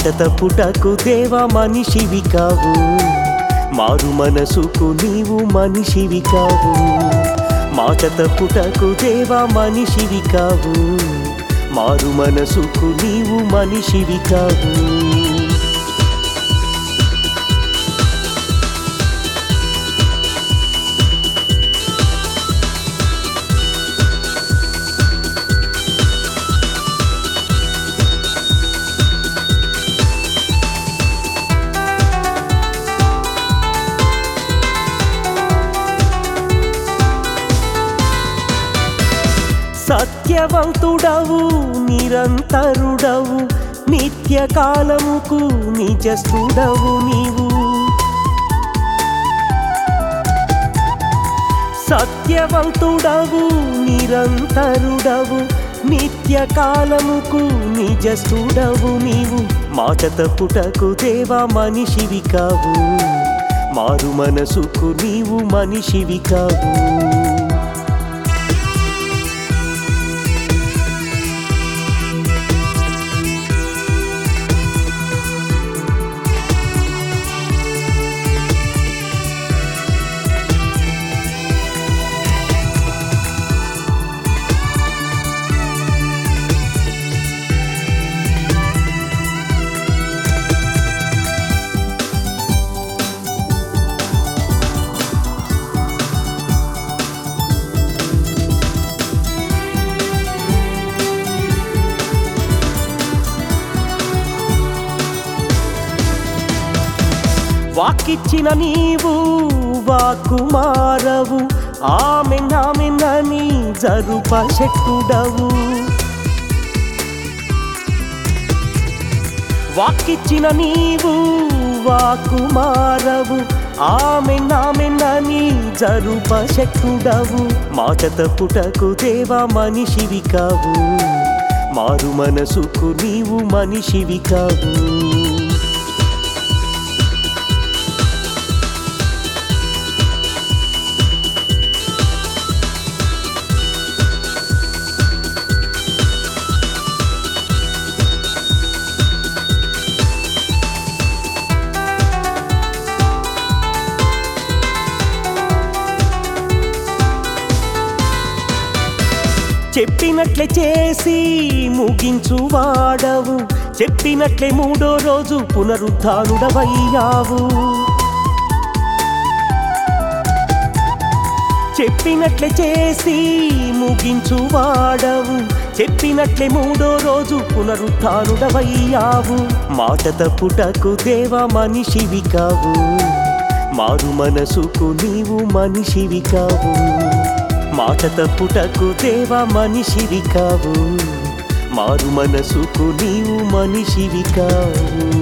మాట తప్పుటకు దేవా మనిషివి కావు మారు మనసుకు నీవు మనిషివి కావు మాట తప్పుటకు దేవా మనిషివి కావు మారు మనసుకు నీవు మనిషివి కావు సత్యవంతుడవు నిరంతరుడవు నిత్య కాలముకు నిజస్థుడవు నీవు సత్యవంతుడవు నిరంతరుడవు నిత్య కాలముకు నిజస్థుడవు నీవు మాట తప్పుటకు దేవా మనిషివి కావు మారు మనసుకు నీవు మనిషివి కావు వాకిచ్చిన నీవు వాకు మారవు ఆమె నామెనని జరుప శక్తుడవు వాకిచ్చిన నీవు వాకు మారవు ఆమె నామెనని జరుప శక్తుడవు మాట తప్పుటకు దేవా మనిషివి కావు మారు మనసుకు నీవు మనిషివి కావు చెప్పినట్లే చేసి ముగించు వాడవు చెప్పినట్లే మూడో రోజు పునరుద్ధానుడవయ్యావు చెప్పినట్లే చేసి ముగించు వాడవు చెప్పినట్లే మూడో రోజు పునరుద్ధానుడవయ్యావు మాట తప్పుటకు దేవా మనిషివి కావు మారు మనసుకు నీవు మనిషివి కావు మాట తప్పుటకు దేవా మనిషివి కావు మారు మనసుకు నీవు మనిషివి కావు